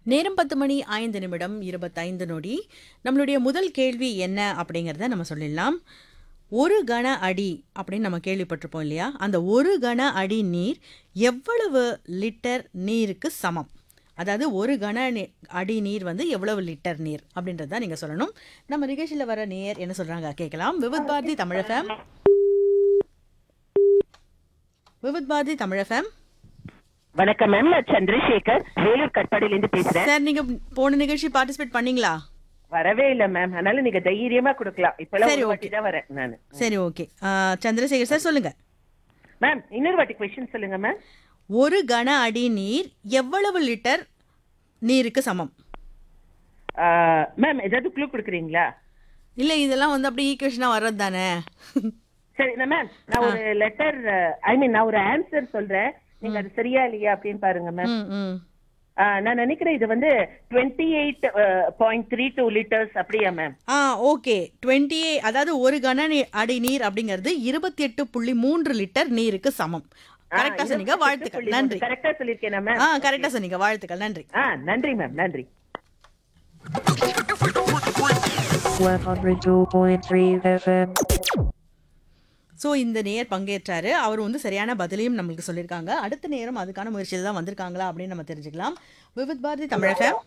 நேரம் பத்து மணி ஐந்து நிமிடம் இருபத்தைந்து நொடி நம்மளுடைய முதல் கேள்வி என்ன அப்படிங்கிறத நம்ம சொல்லிடலாம் ஒரு கன அடி அப்படின்னு நம்ம கேள்விப்பட்டிருப்போம் இல்லையா அந்த ஒரு கன அடி நீர் எவ்வளவு லிட்டர் நீருக்கு சமம் அதாவது ஒரு கன நி- அடி நீர் வந்து எவ்வளவு லிட்டர் நீர் அப்படின்றத தான் நீங்கள் சொல்லணும் நம்ம நிகழ்ச்சியில் வர நேர் என்ன சொல்கிறாங்க கேட்கலாம் விவித் பாரதி தமிழகம் விவித் பாரதி தமிழகம் வணக்கம் மேம் நான் சந்திரசேகர் வேலூர் கட்பாடியில இருந்து பேசுறேன் சார் நீங்கள் போன நிகழ்ச்சி பார்ட்டிசிபேட் பண்ணீங்களா வரவே இல்ல மேம் அதனால நீங்க தைரியமா கொடுக்கலாம் இப்பெல்லாம் சரி, ஒரு வாட்டி தான் வரேன் நானு சரி ஓகே சந்திரசேகர் சார் சொல்லுங்க மேம் இன்னொரு வாட்டி கொஸ்டின் சொல்லுங்க மேம் ஒரு கன அடி நீர் எவ்வளவு லிட்டர் நீருக்கு சமம் மேம் ஏதாவது க்ளூ கொடுக்குறீங்களா இல்லை இதெல்லாம் வந்து அப்படியே ஈக்குவேஷனாக வர்றது தானே சரி மேம் நான் ஒரு லெட்டர் ஐ மீன் நான் ஒரு ஆன்சர் சொல்றேன் நீங்க அது சரியா இல்லையா அப்படின்னு பாருங்க மேம் ம் ம் நான் நினைக்கிறேன் இது வந்து twenty eight point three two litres அப்படியா மேம் ஆ ஓகே டுவெண்ட்டி அதாவது ஒரு கன நீ- அடி நீர் அப்படிங்கிறது இருபத்தி எட்டு புள்ளி மூன்று லிட்டர் நீருக்கு சமம் கரெக்டாக சொன்னீங்க வாழ்த்துக்கள் நன்றி கரெக்டா சொல்லியிருக்கேன் மேம் ஆ கரெக்டாக சொன்னீங்க வாழ்த்துக்கள் நன்றி ஆ நன்றி மேம் நன்றி 102.3 FM. ஸோ இந்த நேயர் பங்கேற்றாரு அவர் வந்து சரியான பதிலையும் நம்மளுக்கு சொல்லியிருக்காங்க அடுத்த நேரம் அதுக்கான முயற்சியில் தான் வந்திருக்காங்களா அப்படின்னு நம்ம தெரிஞ்சுக்கலாம் விவித் பாரதி தமிழகம்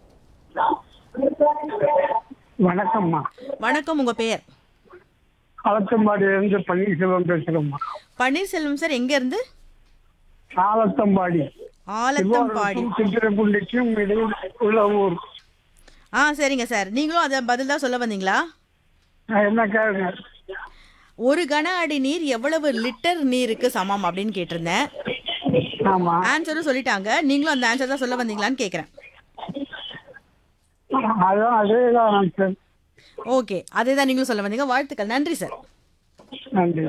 வணக்கம்மா வணக்கம் உங்கள் பெயர் ஆலத்தம்பாடியிலிருந்து பன்னீர்செல்வம் பேசுறேம்மா பன்னீர்செல்வம் சார் எங்கேருந்து ஆலத்தம்பாடி ஆலத்தம்பாடி சித்திரக்குண்டிக்கும் இடையில் உள்ள ஊர் ஆ சரிங்க சார் நீங்களும் அதை பதில் தான் சொல்ல வந்தீங்களா நான் என்ன கேளுங்க ஒரு கன அடி நீர் எவ்வளவு லிட்டர் நீருக்கு சமம் அப்படின்னு கேட்டிருந்தேன் ஆமா ஆன்சரும் சொல்லிட்டாங்க நீங்களும் அந்த ஆன்சர் தான் சொல்ல வந்தீங்களான்னு கேட்குறேன் அதான் அதேதான் ஆன்சர் ஓகே அதே தான் நீங்களும் சொல்ல வந்தீங்க வாழ்த்துக்கள் நன்றி சார் நன்றி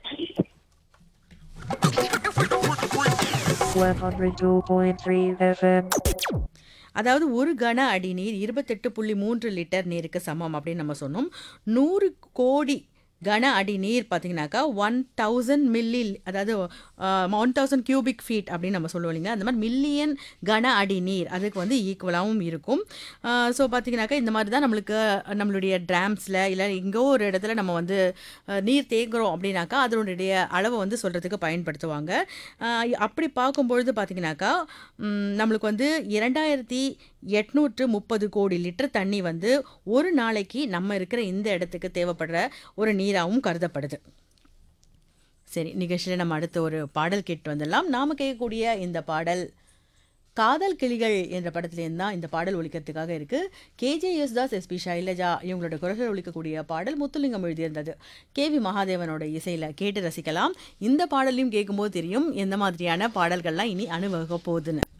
102.3 FM. அதாவது ஒரு கன அடி நீர் இருபத்தெட்டு புள்ளி மூன்று லிட்டர் நீருக்கு சமம் அப்படின்னு நம்ம சொன்னோம் நூறு கோடி கன அடி நீர் பார்த்தீங்கன்னாக்கா ஒன் தௌசண்ட் மில்லி அதாவது ஒன் தௌசண்ட் கியூபிக் ஃபீட் அப்படின்னு நம்ம சொல்லுவோம் இல்லைங்க அந்த மாதிரி மில்லியன் கன அடி நீர் அதுக்கு வந்து ஈக்குவலாகவும் இருக்கும் ஸோ பார்த்தீங்கன்னாக்கா இந்த மாதிரி தான் நம்மளுக்கு நம்மளுடைய ட்ராம்ஸில் இல்லை எங்கோ ஒரு இடத்துல நம்ம வந்து அஹ், நீர் தேங்குறோம் அப்படின்னாக்கா அதனுடைய அளவை வந்து சொல்கிறதுக்கு பயன்படுத்துவாங்க அஹ், அப்படி பார்க்கும்பொழுது பார்த்தீங்கன்னாக்கா ம், நம்மளுக்கு வந்து இரண்டாயிரத்தி எட்நூற்று முப்பது கோடி லிட்டர் தண்ணி வந்து ஒரு நாளைக்கு நம்ம இருக்கிற இந்த இடத்துக்கு தேவைப்படுற ஒரு நீராகவும் கருதப்படுது சரி நிகழ்ச்சியில் நம்ம அடுத்த ஒரு பாடல் கேட்டு வந்துடலாம் நாம கேட்கக்கூடிய இந்த பாடல் காதல் கிளிகள் என்ற படத்துலேருந்து தான் இந்த பாடல் ஒலிக்கிறதுக்காக இருக்கு கேஜே யேசுதாஸ் எஸ்பி சைலஜா இவங்களோட குரல்கள் ஒலிக்கக்கூடிய பாடல் முத்துலிங்கம் எழுதியிருந்தது கேவி மகாதேவனோட இசையில் கேட்டு ரசிக்கலாம் இந்த பாடலையும் கேட்கும்போது தெரியும் எந்த மாதிரியான பாடல்கள்லாம் இனி அனுபவ போகுதுன்னு